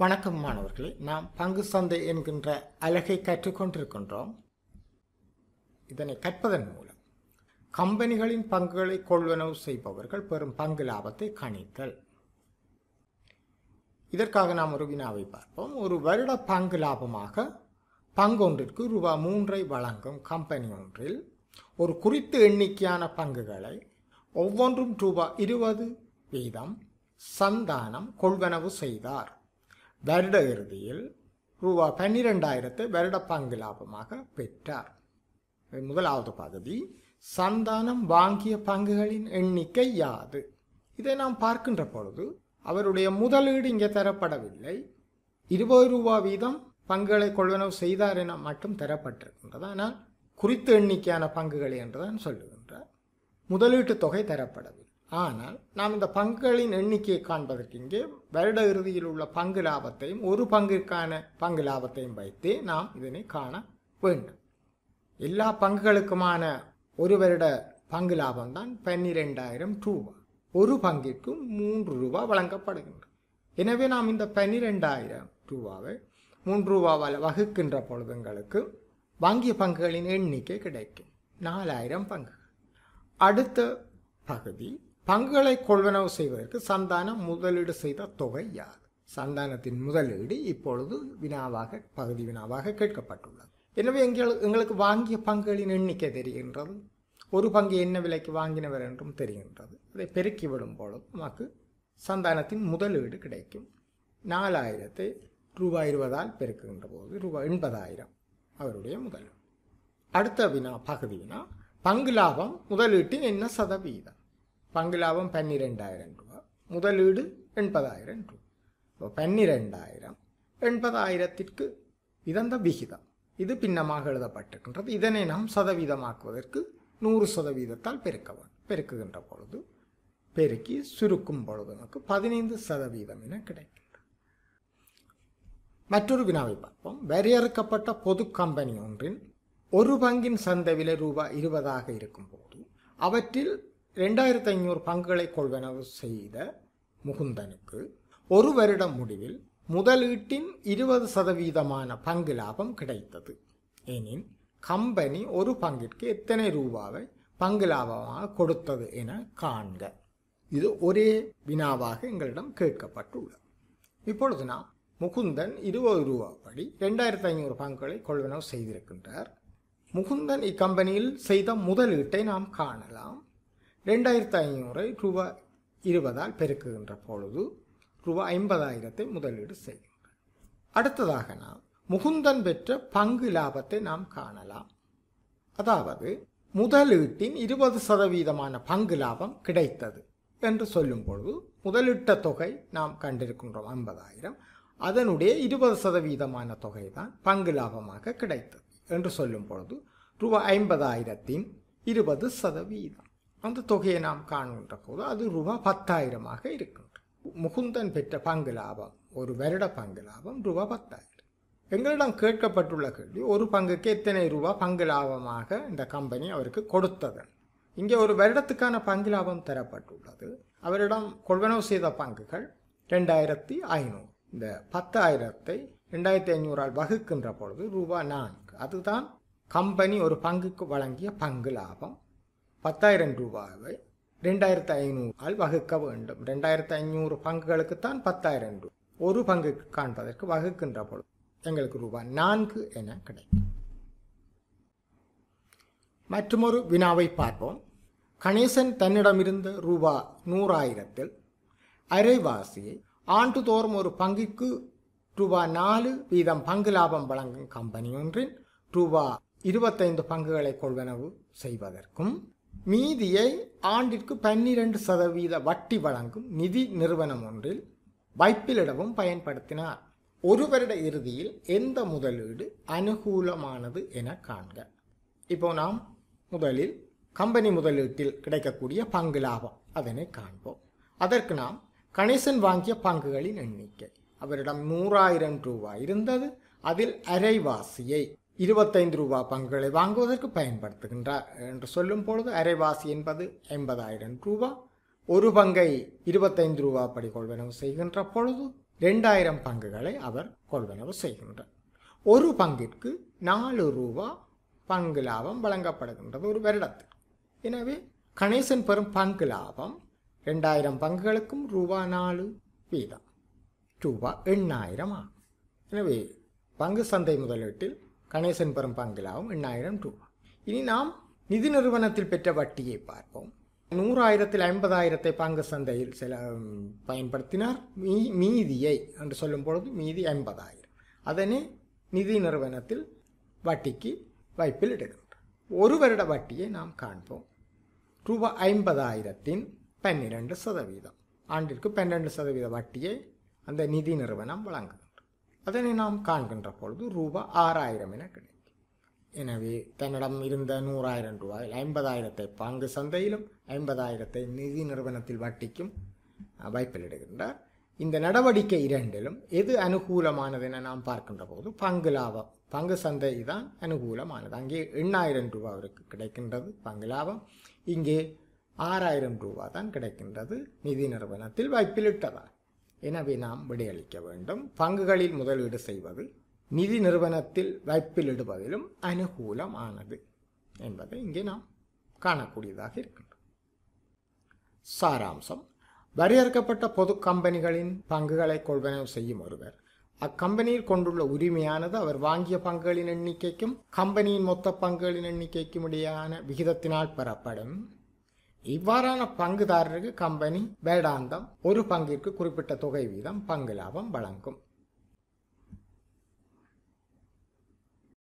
வணக்கம் மாணவர்களே நாம் பங்கு சந்தை என்கின்ற அலகை கற்றுக்கொண்டிருக்கின்றோம் இதனை கற்பதன் மூலம் கம்பெனிகளின் பங்குகளை கொள்வனவு செய்பவர்கள் பெறும் பங்கு லாபத்தை கணித்தல் இதற்காக நாம் ஒரு வினாவை பார்ப்போம் ஒரு வருட பங்கு லாபமாக பங்கொன்றிற்கு ரூபாய் மூன்றை வழங்கும் கம்பெனி ஒன்றில் ஒரு குறித்த எண்ணிக்கையான பங்குகளை ஒவ்வொன்றும் ரூபாய் இருபது வீதம் சந்தானம் கொள்வனவு செய்தார் வருட இறுதியில் ரூபா பன்னிரெண்டாயிரத்தை வருட பங்கு லாபமாக பெற்றார் இது முதலாவது பகுதி சந்தானம் வாங்கிய பங்குகளின் எண்ணிக்கை யாது இதை நாம் பார்க்கின்ற பொழுது அவருடைய முதலீடு இங்கே தரப்படவில்லை இருபது ரூபா வீதம் பங்குகளை கொள்வனவு செய்தார் என மட்டும் தரப்பட்டிருக்கின்றது ஆனால் குறித்த எண்ணிக்கையான பங்குகள் என்றுதான் சொல்லுகின்றார் முதலீட்டு தொகை தரப்படவில்லை ஆனால் நாம் இந்த பங்குகளின் எண்ணிக்கையை காண்பதற்கு இங்கே வருட இறுதியில் உள்ள பங்கு லாபத்தையும் ஒரு பங்கிற்கான பங்கு லாபத்தையும் வைத்தே நாம் இதனை காண வேண்டும் எல்லா பங்குகளுக்குமான ஒரு வருட பங்கு லாபம் தான் பன்னிரெண்டாயிரம் ரூபா ஒரு பங்கிற்கு மூன்று ரூபா வழங்கப்படுகின்றது எனவே நாம் இந்த பன்னிரெண்டாயிரம் ரூபாவை மூன்று ரூபாவால் வகுக்கின்ற பொழுதுங்களுக்கு வாங்கிய பங்குகளின் எண்ணிக்கை கிடைக்கும் நாலாயிரம் பங்குகள் அடுத்த பகுதி பங்குகளை கொள்வனவு செய்வதற்கு சந்தானம் முதலீடு செய்த தொகை யாது சந்தானத்தின் முதலீடு இப்பொழுது வினாவாக பகுதி வினாவாக கேட்கப்பட்டுள்ளது எனவே எங்கள் எங்களுக்கு வாங்கிய பங்குகளின் எண்ணிக்கை தெரிகின்றது ஒரு பங்கு என்ன விலைக்கு வாங்கினவர் என்றும் தெரிகின்றது அதை பெருக்கி விடும் பொழுது நமக்கு சந்தானத்தின் முதலீடு கிடைக்கும் நாலாயிரத்தை ரூபாய் இருபதால் பெருக்குகின்ற போது ரூபாய் எண்பதாயிரம் அவருடைய முதலீடு அடுத்த வினா பகுதி வினா பங்கு லாபம் முதலீட்டின் என்ன சதவீதம் பங்கு லாபம் பன்னிரெண்டாயிரம் ரூபாய் முதலீடு எண்பதாயிரம் ரூபாய் இப்போ பன்னிரெண்டாயிரம் எண்பதாயிரத்திற்கு இதந்த விகிதம் இது பின்னமாக எழுதப்பட்டிருக்கின்றது இதனை நாம் சதவீதமாக்குவதற்கு நூறு சதவீதத்தால் பெருக்க வேண்டும் பெருக்குகின்ற பொழுது பெருக்கி சுருக்கும் பொழுது நமக்கு பதினைந்து சதவீதம் என கிடைக்கின்றது மற்றொரு வினாவை பார்ப்போம் வரையறுக்கப்பட்ட பொது கம்பெனி ஒன்றின் ஒரு பங்கின் சந்தை விலை ரூபாய் இருபதாக இருக்கும்போது அவற்றில் ரெண்டாயிரத்தி ஐநூறு பங்குகளை கொள்வனவு செய்த முகுந்தனுக்கு ஒரு வருடம் முடிவில் முதலீட்டின் இருபது சதவீதமான பங்கு லாபம் கிடைத்தது எனின் கம்பெனி ஒரு பங்கிற்கு எத்தனை ரூபாவை பங்கு லாபமாக கொடுத்தது என காண்க இது ஒரே வினாவாக எங்களிடம் கேட்கப்பட்டுள்ளது இப்பொழுது நாம் முகுந்தன் இருபது ரூபா படி ரெண்டாயிரத்தி ஐநூறு பங்குகளை கொள்வனவு செய்திருக்கின்றார் முகுந்தன் இக்கம்பெனியில் செய்த முதலீட்டை நாம் காணலாம் ரெண்டாயிரத்தி ஐநூறை ரூபாய் இருபதால் பெருக்குகின்ற பொழுது ரூபாய் ஐம்பதாயிரத்தை முதலீடு செய்கின்றார் அடுத்ததாக நாம் முகுந்தன் பெற்ற பங்கு லாபத்தை நாம் காணலாம் அதாவது முதலீட்டின் இருபது சதவீதமான பங்கு லாபம் கிடைத்தது என்று சொல்லும் பொழுது முதலீட்ட தொகை நாம் கண்டிருக்கின்றோம் ஐம்பதாயிரம் அதனுடைய இருபது சதவீதமான தொகை தான் பங்கு லாபமாக கிடைத்தது என்று சொல்லும் பொழுது ரூபாய் ஐம்பதாயிரத்தின் இருபது சதவீதம் அந்த தொகையை நாம் காணுகின்ற போது அது ரூபாய் பத்தாயிரமாக இருக்கின்றது முகுந்தன் பெற்ற பங்கு லாபம் ஒரு வருட பங்கு லாபம் ரூபாய் பத்தாயிரம் எங்களிடம் கேட்கப்பட்டுள்ள கேள்வி ஒரு பங்குக்கு எத்தனை ரூபாய் பங்கு லாபமாக இந்த கம்பெனி அவருக்கு கொடுத்தது இங்கே ஒரு வருடத்துக்கான பங்கு லாபம் தரப்பட்டுள்ளது அவரிடம் கொள்வனவு செய்த பங்குகள் ரெண்டாயிரத்தி ஐநூறு இந்த பத்தாயிரத்தை ரெண்டாயிரத்தி ஐநூறால் வகுக்கின்ற பொழுது ரூபாய் நான்கு அதுதான் கம்பெனி ஒரு பங்குக்கு வழங்கிய பங்கு லாபம் பத்தாயிரம் ரூபாவை ரெண்டாயிரத்தி ஐநூறால் வகுக்க வேண்டும் ரெண்டாயிரத்தி ஐநூறு பங்குகளுக்குத்தான் பத்தாயிரம் ரூபாய் ஒரு பங்குக்கு காண்பதற்கு வகுக்கின்ற பொழுது எங்களுக்கு ரூபாய் நான்கு என கிடைக்கும் மற்றொரு வினாவை பார்ப்போம் கணேசன் தன்னிடமிருந்த ரூபா நூறாயிரத்தில் அரைவாசியை ஆண்டுதோறும் ஒரு பங்குக்கு ரூபா நாலு வீதம் பங்கு லாபம் வழங்கும் கம்பெனி ஒன்றின் ரூபா இருபத்தைந்து பங்குகளை கொள்வனவு செய்வதற்கும் மீதியை ஆண்டிற்கு பன்னிரண்டு சதவீத வட்டி வழங்கும் நிதி நிறுவனம் ஒன்றில் வைப்பிலிடவும் பயன்படுத்தினார் ஒரு வருட இறுதியில் எந்த முதலீடு அனுகூலமானது என காண்க இப்போ நாம் முதலில் கம்பெனி முதலீட்டில் கிடைக்கக்கூடிய பங்கு லாபம் அதனை காண்போம் அதற்கு நாம் கணேசன் வாங்கிய பங்குகளின் எண்ணிக்கை அவரிடம் நூறாயிரம் ரூபாய் இருந்தது அதில் அரைவாசியை இருபத்தைந்து ரூபாய் பங்குகளை வாங்குவதற்கு பயன்படுத்துகின்றார் என்று சொல்லும் பொழுது அரைவாசி என்பது ஐம்பதாயிரம் ரூபாய் ஒரு பங்கை இருபத்தைந்து ரூபாய் படி கொள்வனவு செய்கின்ற பொழுது ரெண்டாயிரம் பங்குகளை அவர் கொள்வனவு செய்கின்றார் ஒரு பங்கிற்கு நாலு ரூபா பங்கு லாபம் வழங்கப்படுகின்றது ஒரு வருடத்தில் எனவே கணேசன் பெறும் பங்கு லாபம் ரெண்டாயிரம் பங்குகளுக்கும் ரூபா நாலு வீதம் ரூபா எண்ணாயிரம் ஆகும் எனவே பங்கு சந்தை முதலீட்டில் கணேசன் பெறும் பங்கு லாபம் எண்ணாயிரம் ரூபா இனி நாம் நிதி நிறுவனத்தில் பெற்ற வட்டியை பார்ப்போம் நூறாயிரத்தில் ஐம்பதாயிரத்தை பங்கு சந்தையில் சில ம், பயன்படுத்தினார் மீ மீதியை என்று சொல்லும் பொழுது மீதி ஐம்பதாயிரம் அதனை நிதி நிறுவனத்தில் வட்டிக்கு வைப்பில் இடுகின்றார் ஒரு வருட வட்டியை நாம் காண்போம் ரூபாய் ஐம்பதாயிரத்தின் பன்னிரண்டு சதவீதம் ஆண்டிற்கு பன்னிரண்டு சதவீத வட்டியை அந்த நிதி நிறுவனம் வழங்குகின்றது அதனை நாம் காண்கின்ற பொழுது ரூபாய் ஆறாயிரம் என கிடைக்கும் எனவே தன்னிடம் இருந்த நூறாயிரம் ரூபாயில் ஐம்பதாயிரத்தை பங்கு சந்தையிலும் ஐம்பதாயிரத்தை நிதி நிறுவனத்தில் வட்டிக்கும் அஹ், வைப்பிலிடுகின்றார் இந்த நடவடிக்கை இரண்டிலும் எது அனுகூலமானது என நாம் பார்க்கின்ற போது பங்கு லாபம் பங்கு சந்தை தான் அனுகூலமானது அங்கே எண்ணாயிரம் ரூபாய் அவருக்கு கிடைக்கின்றது பங்கு லாபம் இங்கே ஆறாயிரம் ரூபாய் தான் கிடைக்கின்றது நிதி நிறுவனத்தில் வைப்பிலிட்டதால் எனவே நாம் விடையளிக்க வேண்டும் பங்குகளில் முதலீடு செய்வது நிதி நிறுவனத்தில் வைப்பிலிடுவதிலும் அனுகூலமானது என்பதை இங்கே நாம் காணக்கூடியதாக இருக்கின்றது சாராம்சம் வரையறுக்கப்பட்ட பொது கம்பெனிகளின் பங்குகளை கொள்வனவு செய்யும் ஒருவர் அக்கம்பெனியில் கொண்டுள்ள உரிமையானது அவர் வாங்கிய பங்குகளின் எண்ணிக்கைக்கும் கம்பெனியின் மொத்த பங்குகளின் எண்ணிக்கைக்கும் இடையான விகிதத்தினால் பெறப்படும் இவ்வாறான பங்குதாரருக்கு கம்பெனி வேடாந்தம் ஒரு பங்கிற்கு குறிப்பிட்ட தொகை வீதம் பங்கு லாபம் வழங்கும்